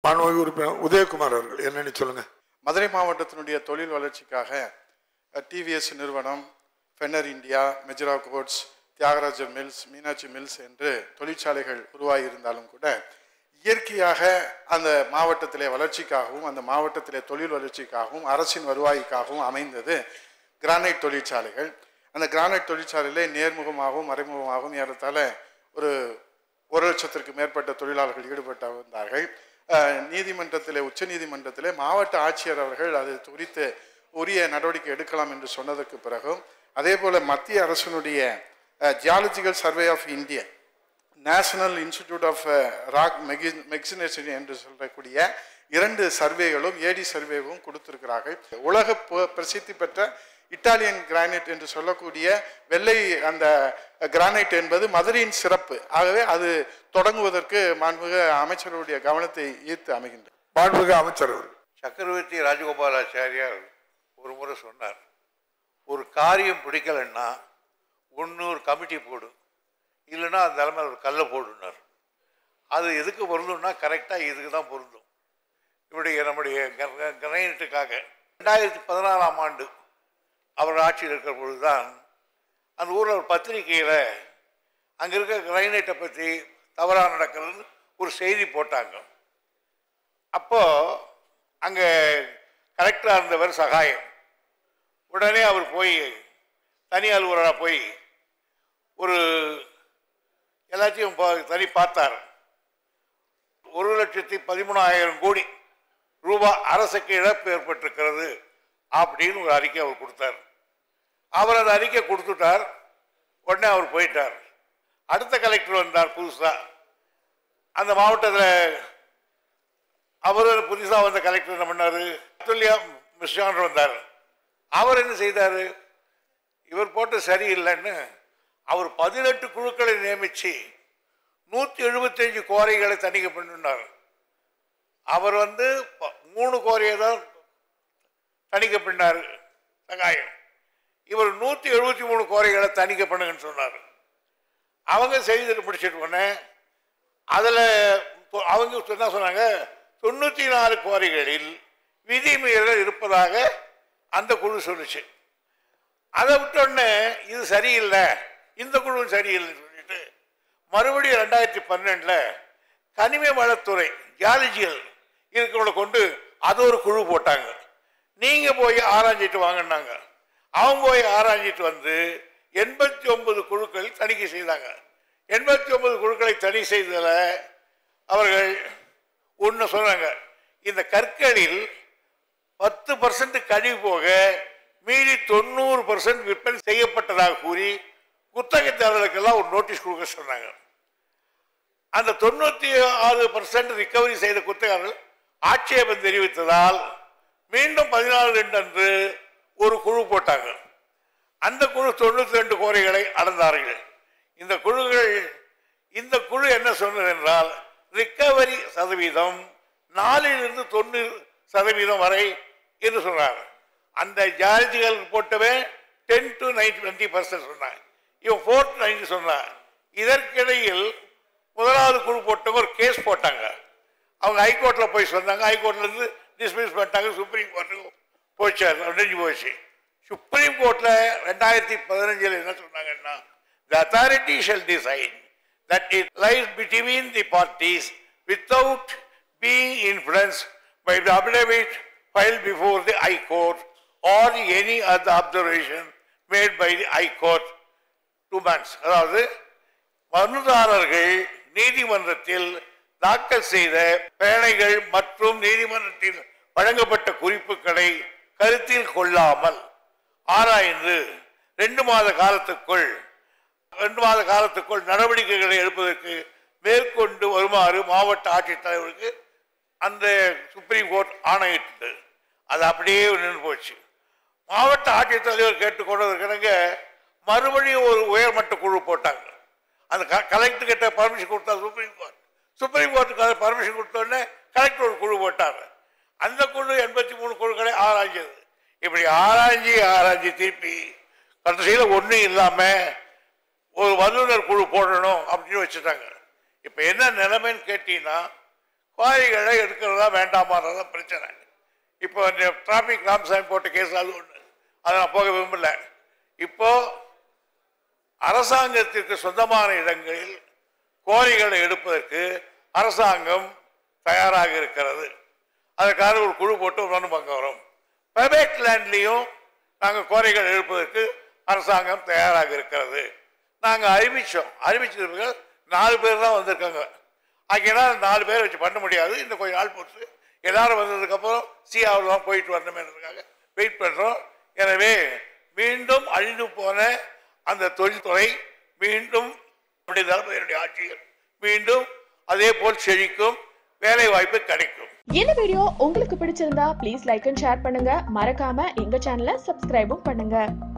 மாண்புமிகு உறுப்பினர் உதயகுமார் அவர்கள் என்னன்னு சொல்லுங்க மதுரை மாவட்டத்தினுடைய தொழில் வளர்ச்சிக்காக டிவிஎஸ் நிறுவனம் ஃபென்னர் இந்தியா மெஜரா Coats Thiagarajar Mills Meenakshi Mills என்று தொழிற்சாலைகள் உருவாகி இருந்தாலும் கூட இயற்கையாக அந்த மாவட்டத்திலே வளர்ச்சிக்காகவும் அந்த மாவட்டத்திலே தொழில் வளர்ச்சிக்காகவும் அரசின் வருவாய்க்காகவும் அமைந்தது கிரானைட் தொழிற்சாலைகள் அந்த கிரானைட் தொழிற்சாலையிலே நேர்முகமாகவும் மறைமுகமாகவும் ஏறத்தாழ ஒரு ஒரு லட்சத்திற்கு மேற்பட்ட தொழிலாளர்கள் ஈடுபட்டு வந்தார்கள் அஹ், நீதிமன்றத்திலே உச்ச நீதிமன்றத்திலே மாவட்ட ஆட்சியர் அவர்கள் அது குறித்து உரிய நடவடிக்கை எடுக்கலாம் என்று சொன்னதற்கு பிறகும் அதே போல மத்திய அரசினுடைய geological survey of India national institute of rock மெகி மெக்சினேஷன் என்று சொல்லக்கூடிய இரண்டு சர்வேகளும் ஏடி சர்வேவும் கொடுத்திருக்கிறார்கள் உலக பு- பிரசித்தி பெற்ற இட்டாலியன் கிரானைட் என்று சொல்லக்கூடிய வெள்ளை அந்த கிரானைட் என்பது மதுரையின் சிறப்பு ஆகவே அது தொடங்குவதற்கு மாண்புமிகு அமைச்சருடைய கவனத்தை ஈர்த்து அமைகின்றது மாண்புமிகு அமைச்சர் அவர்கள் சக்கரவர்த்தி ராஜகோபாலாச்சாரியார் ஒரு முறை சொன்னார் ஒரு காரியம் பிடிக்கலைன்னா ஒன்று ஒரு கமிட்டி போடு இல்லைன்னா அந்த தலைமையில் ஒரு கல்லை போடுனார் அது எதுக்கு பொருந்தும்னா கரெக்டாக இதுக்கு தான் பொருந்தும் இப்படி நம்முடைய கிரைனட்டுக்காக ரெண்டாயிரத்தி பதினாறாம் ஆண்டு அவர் ஆட்சியில் இருக்கிற பொழுது தான் அந்த ஊரில் ஒரு பத்திரிகையில் அங்கே இருக்க கிரைனைட்டை பற்றி தவறாக நடக்கிறது ஒரு செய்தி போட்டாங்க அப்போ அங்கே கலெக்டராக இருந்தவர் சகாயம் உடனே அவர் போய் தனி அலுவலராக போய் ஒரு எல்லாத்தையும் பா- தனி பார்த்தார் ஒரு லட்சத்தி பதிமூணாயிரம் கோடி ரூபாய் அரசுக்கு இழப்பு ஏற்பட்டிருக்கிறது அப்படின்னு ஒரு அறிக்கை அவர் கொடுத்தார் அவர் அந்த அறிக்கை கொடுத்துட்டார் உடனே அவர் போயிட்டார் அடுத்த கலெக்டர் வந்தார் புதுசாக அந்த மாவட்டத்தில் அவர் புதுசாக வந்த கலெக்டர் என்ன பண்ணார் அத்துல்யா மிஸ்ரான் வந்தார் அவர் என்ன செய்தார் இவர் போட்டு சரியில்லைன்னு அவர் பதினெட்டு குழுக்களை நியமித்து நூற்றி எழுபத்தஞ்சு கோரைகளை தணிக்கை பண்ணினார் அவர் வந்து ப- மூணு கோரையை தான் தணிக்கை பண்ணார் சகாயம் இவர் நூற்றி எழுபத்தி மூணு கோரைகளை தணிக்கை பண்ணுங்கன்னு சொன்னார் அவங்க செய்துட்டு முடிச்சிட்டு உடனே அதில் அவங்க என்ன சொன்னாங்க தொண்ணூற்றி நாலு கோரிகளில் விதிமீறல் இருப்பதாக அந்த குழு சொல்லுச்சு அதை விட்டோடனே இது சரியில்லை இந்த குழுவும் சரியில்லைன்னு சொல்லிட்டு மறுபடியும் ரெண்டாயிரத்தி பன்னெண்டில் கனிம வளத்துறை ஜியாலஜியல் இருக்கிறவங்கள கொண்டு அது ஒரு குழு போட்டாங்க நீங்கள் போய் ஆராய்ஞ்சிட்டு வாங்கினாங்க அவங்க போய் ஆராய்ஞ்சிட்டு வந்து எண்பத்தி ஒன்பது குழுக்கள் தணிக்கை செய்தாங்க எண்பத்தி ஒன்பது குழுக்களை தனி செய்ததில் அவர்கள் ஒன்று சொன்னாங்க இந்த கற்களில் பத்து பர்சன்ட் கழிவு போக மீதி தொண்ணூறு பர்சன்ட் விற்பனை செய்யப்பட்டதாக கூறி குத்தகைதாரர்களுக்கெல்லாம் ஒரு நோட்டீஸ் கொடுக்க சொன்னாங்க அந்த தொண்ணூற்றி ஆறு பர்சன்ட் ரிகவரி செய்த குத்தகையாளர்கள் ஆட்சேபம் தெரிவித்ததால் மீண்டும் பதினாலு ரெண்டு அன்று ஒரு குழு போட்டாங்க அந்த குழு தொண்ணூற்றி ரெண்டு கோரைகளை அளந்தார்கள் இந்த குழுக்கள் இந்த குழு என்ன சொன்னது என்றால் ரிக்கவரி சதவீதம் நாலிலிருந்து தொண்ணூறு சதவீதம் வரை என்று சொன்னார் அந்த ஜார்ஜிகள் போட்டவே ten to ninety twenty percent சொன்னாங்க இவன் ஃபோர் டு நைன்டி சொன்னான் இதற்கிடையில் முதலாவது குழு போட்டவங்க ஒரு கேஸ் போட்டாங்க அவங்க ஹைகோர்ட்டில் போய் சொன்னாங்க ஹைகோர்ட்லேருந்து டிஸ்மிஸ் பண்ணிட்டாங்க சுப்ரீம் கோர்ட்டுக்கு போச்சு அது முடிஞ்சு போச்சு சுப்ரீம் கோர்ட்டில் ரெண்டாயிரத்தி பதினஞ்சில் என்ன சொன்னாங்கன்னா the authority shall decide that it lies between the parties without being influence by the affidavit file before the high court or any other observation made by the high court two months அதாவது மனுதாரர்கள் நீதிமன்றத்தில் தாக்கல் செய்த பேழைகள் மற்றும் நீதிமன்றத்தில் வழங்கப்பட்ட குறிப்புகளை கருத்தில் கொள்ளாமல் ஆராய்ந்து ரெண்டு மாத காலத்துக்குள் ரெண்டு மாத காலத்துக்குள் நடவடிக்கைகளை எடுப்பதற்கு மேற்கொண்டு வருமாறு மாவட்ட ஆட்சித்தலைவருக்கு அந்த சுப்ரீம் கோர்ட் ஆணையிட்டது அது அப்படியே நின்று போச்சு மாவட்ட ஆட்சித்தலைவர் கேட்டுக்கொண்டதற்கிணங்க மறுபடியும் ஒரு உயர்மட்ட குழு போட்டாங்க அந்த கலெக்டர் கிட்ட பர்மிஷன் கொடுத்தா சுப்ரீம் கோர்ட் சுப்ரீம் கோர்ட்டுக்கு பர்மிஷன் கொடுத்தோடனே கலெக்டர் ஒரு குழு போட்டாங்க அந்த குழு எண்பத்தி மூணு குழுக்களை ஆராய்ஞ்சது இப்படி ஆராய்ஞ்சி ஆராய்ஞ்சி திருப்பி கடைசியில் ஒன்றும் இல்லாமல் ஒரு வல்லுநர் குழு போடணும் அப்படின்னு வச்சுட்டாங்க இப்போ என்ன நிலைமைன்னு கேட்டீங்கன்னா குவாரிகளை எடுக்கிறதா வேண்டாமான்றத பிரச்சனை இப்போ இந்த டிராபிக் ராமசாமி போட்ட கேஸ் அது ஒன்று அதை நான் போக விரும்பல இப்போ அரசாங்கத்திற்கு சொந்தமான இடங்களில் கோரிகளை எடுப்பதற்கு அரசாங்கம் தயாராக இருக்கிறது அதற்காக ஒரு குழு போட்டு ஒன்று பக்கம் வரும் பிரைவேட் லேண்ட்லேயும் நாங்கள் கோரிகள் எழுப்பதற்கு அரசாங்கம் தயாராக இருக்கிறது நாங்கள் அறிவித்தோம் அறிவிச்சவர்கள் நாலு பேர் தான் வந்திருக்காங்க ஆகினா நாலு பேர் வச்சு பண்ண முடியாது இன்னும் கொஞ்சம் நாள் போட்டு எல்லாரும் வந்ததுக்கப்புறம் சிஆவில் தான் போயிட்டு வரணுமேன்றதுக்காக வெயிட் பண்ணுறோம் எனவே மீண்டும் அழிந்து போன அந்த தொழில்துறை மீண்டும் அப்படி தளபதியினுடைய ஆட்சியில் மீண்டும் அதே போல் செழிக்கும் வேலை வாய்ப்பு கிடைக்கும் இந்த வீடியோ உங்களுக்கு பிடிச்சிருந்தா ப்ளீஸ் லைக் அண்ட் ஷேர் பண்ணுங்க மறக்காம எங்க சேனலை சப்ஸ்கிரைபும் பண்ணுங்க